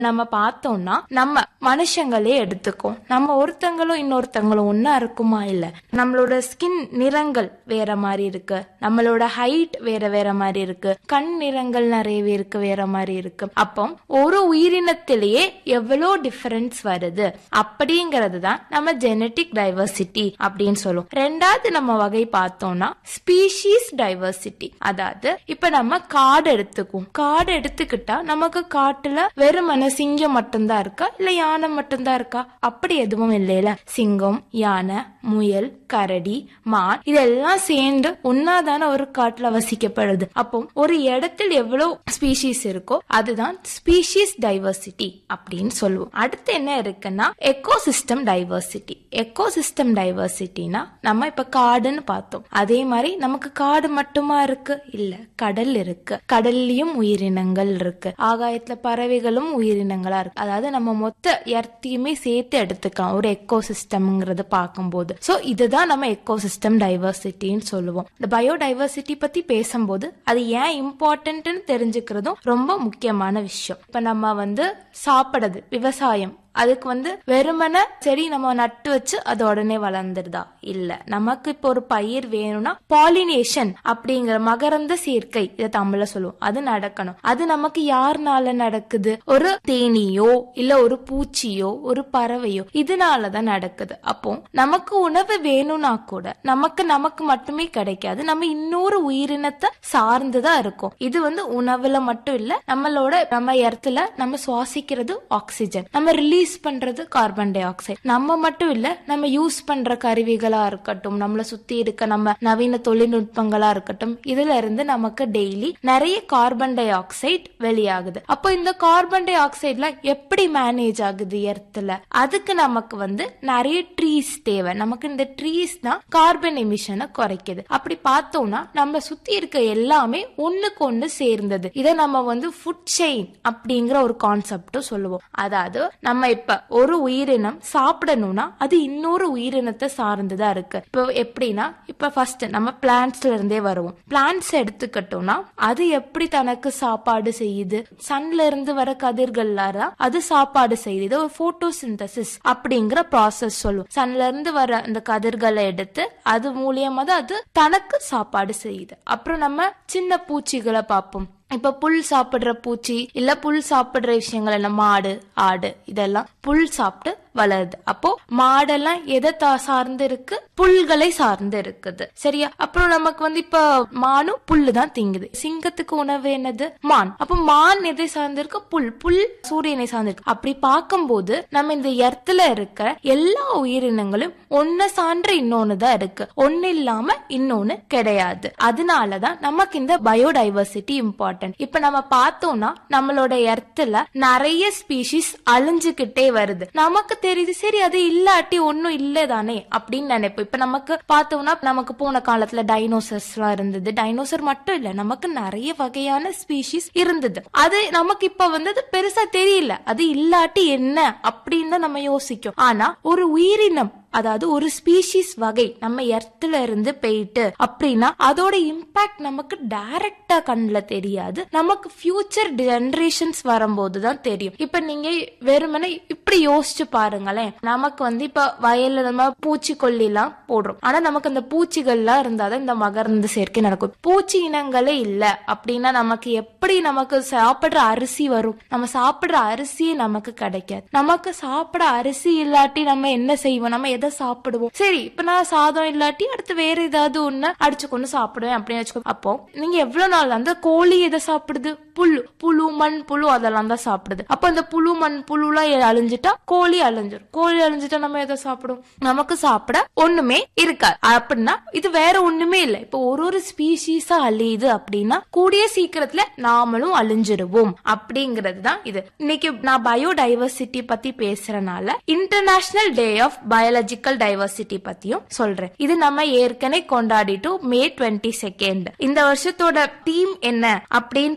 நம்ம பார்த்தோம்னா நம்ம மனுஷங்களே எடுத்துக்கோம் நம்ம ஒருத்தங்களும் இன்னொருத்தங்களும் ஒன்னா இருக்குமா இல்ல நம்மளோட ஸ்கின் நிறங்கள் வேற மாதிரி இருக்கு நம்மளோட ஹைட் வேற வேற மாதிரி இருக்கு கண் நிறங்கள் நிறைய பேருக்கு வேற மாதிரி இருக்கு அப்போ ஒரு உயிரினத்திலேயே எவ்வளோ டிஃபரன்ஸ் வருது அப்படிங்கிறது தான் நம்ம ஜெனட்டிக் டைவர்சிட்டி அப்படின்னு சொல்லுவோம் ரெண்டாவது நம்ம வகை பார்த்தோம்னா ஸ்பீஷீஸ் டைவர்சிட்டி அதாவது இப்ப நம்ம காடு எடுத்துக்குவோம் காடு எடுத்துக்கிட்டா நமக்கு காட்டுல வெறுமன சிங்கம் மட்டும்தான் இருக்கா இல்ல யானை மட்டும்தான் இருக்கா அப்படி எதுவும் இல்லையில சிங்கம் யானை முயல் கரடி மான் இதெல்லாம் சேர்ந்து ஒன்னாதான ஒரு காட்டுல வசிக்கப்படுது அப்போ ஒரு இடத்தில் எவ்வளவு ஸ்பீஷீஸ் இருக்கோ அதுதான் ஸ்பீஷீஸ் டைவர்சிட்டி அப்படின்னு சொல்லுவோம் அடுத்து என்ன இருக்குன்னா எக்கோசிஸ்டம் டைவர்சிட்டி எக்கோசிஸ்டம் டைவர்சிட்டினா நம்ம இப்ப காடுன்னு பார்த்தோம் அதே மாதிரி நமக்கு காடு மட்டுமா இருக்கு இல்ல கடல் இருக்கு கடல்லயும் உயிரினங்கள் இருக்கு ஆகாயத்துல பறவைகளும் உயிரினங்களா இருக்கு அதாவது நம்ம மொத்த எர்த்தையுமே சேர்த்து எடுத்துக்கலாம் ஒரு எக்கோசிஸ்டம்ங்கிறத பார்க்கும்போது சோ இதுதான் நம்ம எக்கோசிஸ்டம் டைவர்சிட்டின்னு சொல்லுவோம் இந்த பயோடைவர்சிட்டி பத்தி பேசும்போது அது ஏன் இம்பார்ட்டன்ட்னு தெரிஞ்சுக்கிறதும் ரொம்ப முக்கியமான விஷயம் இப்ப நம்ம வந்து சாப்பிடுறது விவசாயம் அதுக்கு வந்து வெறுமன செடி நம்ம நட்டு வச்சு அது உடனே வளர்ந்துருதா இல்ல நமக்கு இப்போ ஒரு பயிர் வேணும்னா பாலினேஷன் அப்படிங்கிற மகரந்த சேர்க்கை இதை தமிழ்ல சொல்லுவோம் அது நடக்கணும் அது நமக்கு யாருனால நடக்குது ஒரு தேனியோ இல்ல ஒரு பூச்சியோ ஒரு பறவையோ இதனாலதான் நடக்குது அப்போ நமக்கு உணவு வேணும்னா கூட நமக்கு நமக்கு மட்டுமே கிடைக்காது நம்ம இன்னொரு உயிரினத்தை சார்ந்துதான் இருக்கும் இது வந்து உணவுல மட்டும் இல்ல நம்மளோட நம்ம இடத்துல நம்ம சுவாசிக்கிறது ஆக்சிஜன் நம்ம ரிலீஸ் பண்றது கார்பன் டை ஆக்சைடு நம்ம மட்டும் இல்ல நம்ம யூஸ் பண்ற கருவிகளா இருக்கட்டும் நம்மள சுத்தி இருக்க நம்ம நவீன தொழில்நுட்பங்களா இருக்கட்டும் இதுல இருந்து நமக்கு டெய்லி நிறைய கார்பன் டை ஆக்சைடு வெளியாகுது அப்போ இந்த கார்பன் டை ஆக்சைடுலாம் எப்படி மேனேஜ் ஆகுது எர்த்துல அதுக்கு நமக்கு வந்து நிறைய ட்ரீஸ் தேவை நமக்கு இந்த ட்ரீஸ் தான் கார்பன் எமிஷனை குறைக்குது அப்படி பார்த்தோம்னா நம்ம சுத்தி இருக்க எல்லாமே ஒண்ணுக்கு ஒண்ணு சேர்ந்தது இதை நம்ம வந்து ஃபுட் செயின் அப்படிங்கிற ஒரு கான்செப்டும் சொல்லுவோம் அதாவது நம்ம இப்ப ஒரு உயிரினம் சாப்பிடணும்னா அது இன்னொரு உயிரினத்தை சார்ந்துதான் இருக்கு இப்போ எப்படின்னா இப்ப ஃபர்ஸ்ட் நம்ம பிளான்ட்ஸ்ல இருந்தே வருவோம் பிளான்ட்ஸ் எடுத்துக்கிட்டோம்னா அது எப்படி தனக்கு சாப்பாடு செய்யுது சன்ல இருந்து வர கதிர்கள்ல அது சாப்பாடு செய்யுது இது ஒரு போட்டோசிந்தசிஸ் அப்படிங்கிற ப்ராசஸ் சொல்லுவோம் சன்ல இருந்து வர அந்த கதிர்களை எடுத்து அது மூலியமா தான் அது தனக்கு சாப்பாடு செய்யுது அப்புறம் நம்ம சின்ன பூச்சிகளை பார்ப்போம் இப்ப புல் சாப்பிடுற பூச்சி இல்ல புல் சாப்பிடுற விஷயங்கள் என்ன மாடு ஆடு இதெல்லாம் புல் சாப்பிட்டு வளருது அப்போ மாடெல்லாம் எதை தா- சார்ந்து இருக்கு புல்களை சார்ந்து இருக்குது சரியா அப்புறம் நமக்கு வந்து இப்ப மானும் புல்லு தான் திங்குது சிங்கத்துக்கு உணவு என்னது மான் அப்ப மான் எதை சார்ந்து இருக்கு புல் புல் சூரியனை சார்ந்து இருக்கு அப்படி பார்க்கும்போது நம்ம இந்த எர்த்துல இருக்கிற எல்லா உயிரினங்களும் ஒன்ன சான்ற இன்னொன்னு தான் இருக்கு ஒன்னு இல்லாம இன்னொன்னு கிடையாது அதனாலதான் நமக்கு இந்த பயோடைவர்சிட்டி இம்பார்ட்டன்ட் இப்ப நம்ம பார்த்தோம்னா நம்மளோட எர்த்துல நிறைய ஸ்பீஷிஸ் அழிஞ்சுகிட்டே வருது நமக்கு தெரியுது சரி அது இல்லாட்டி ஒன்னும் இல்ல தானே அப்படின்னு நினைப்போம் இப்ப நமக்கு பார்த்தோம்னா நமக்கு போன காலத்துல டைனோசர்ஸ் எல்லாம் இருந்தது டைனோசர் மட்டும் இல்ல நமக்கு நிறைய வகையான ஸ்பீஷிஸ் இருந்தது அது நமக்கு இப்ப வந்து அது பெருசா தெரியல அது இல்லாட்டி என்ன அப்படின்னு தான் நம்ம யோசிக்கும் ஆனா ஒரு உயிரினம் அதாவது ஒரு ஸ்பீஷிஸ் வகை நம்ம எர்த்துல இருந்து போயிட்டு அப்படின்னா அதோட இம்பாக்ட் நமக்கு டைரக்டா கண்ணுல தெரியாது நமக்கு ஃபியூச்சர் ஜெனரேஷன்ஸ் வரும்போது தான் தெரியும் இப்ப நீங்க வெறுமனே இப்படி யோசிச்சு பாருங்களேன் நமக்கு வந்து இப்ப வயல்ல நம்ம பூச்சிக்கொல்லி எல்லாம் போடுறோம் ஆனா நமக்கு அந்த பூச்சிகள்லாம் இருந்தாதான் இந்த மகரந்த சேர்க்கை நடக்கும் பூச்சி இனங்களே இல்ல அப்படின்னா நமக்கு எப்படி நமக்கு சாப்பிடுற அரிசி வரும் நம்ம சாப்பிடுற அரிசியே நமக்கு கிடைக்காது நமக்கு சாப்பிட அரிசி இல்லாட்டி நம்ம என்ன செய்வோம் நம்ம எதை சாப்பிடுவோம் சரி இப்ப நான் சாதம் இல்லாட்டி அடுத்து வேற ஏதாவது ஒண்ணு அடிச்சு கொண்டு சாப்பிடுவேன் அப்படின்னு வச்சுக்கோ அப்போ நீங்க எவ்வளவு நாள் அந்த கோழி எதை சாப்பிடுது புல்லு புழு மண் புழு அதெல்லாம் தான் சாப்பிடுது அப்ப அந்த புழு மண் புழுலாம் அழிஞ்சிட்டா கோழி அழிஞ்சிரும் கோழி அழிஞ்சிட்டா நம்ம எதை சாப்பிடுவோம் நமக்கு சாப்பிட ஒண்ணுமே இருக்காது அப்படின்னா இது வேற ஒண்ணுமே இல்ல இப்ப ஒரு ஒரு ஸ்பீஷீஸா அழியுது அப்படின்னா கூடிய சீக்கிரத்துல நாமளும் அழிஞ்சிருவோம் அப்படிங்கிறது தான் இது இன்னைக்கு நான் பயோடைவர்சிட்டி பத்தி பேசுறனால international day of biological diversity பத்தியும் சொல்றேன் இது நம்ம ஏற்கனவே கொண்டாடிட்டோம் மே டுவெண்ட்டி செகண்ட் இந்த வருஷத்தோட தீம் என்ன அப்படின்னு பார்த்தோம்னா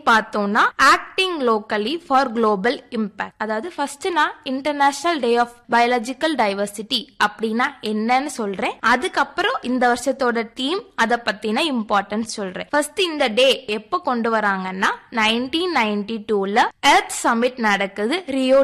சொல்லணும்னா acting locally for global impact அதாவது ஃபர்ஸ்ட் நான் international day of biological diversity அப்படின்னா என்னன்னு சொல்றேன் அதுக்கப்புறம் இந்த வருஷத்தோட தீம் அதை பத்தின இம்பார்ட்டன்ஸ் சொல்றேன் ஃபர்ஸ்ட் இந்த டே எப்போ கொண்டு வராங்கன்னா நைன்டீன் நைன்டி டூல எர்த் சமிட் நடக்குது ரியோ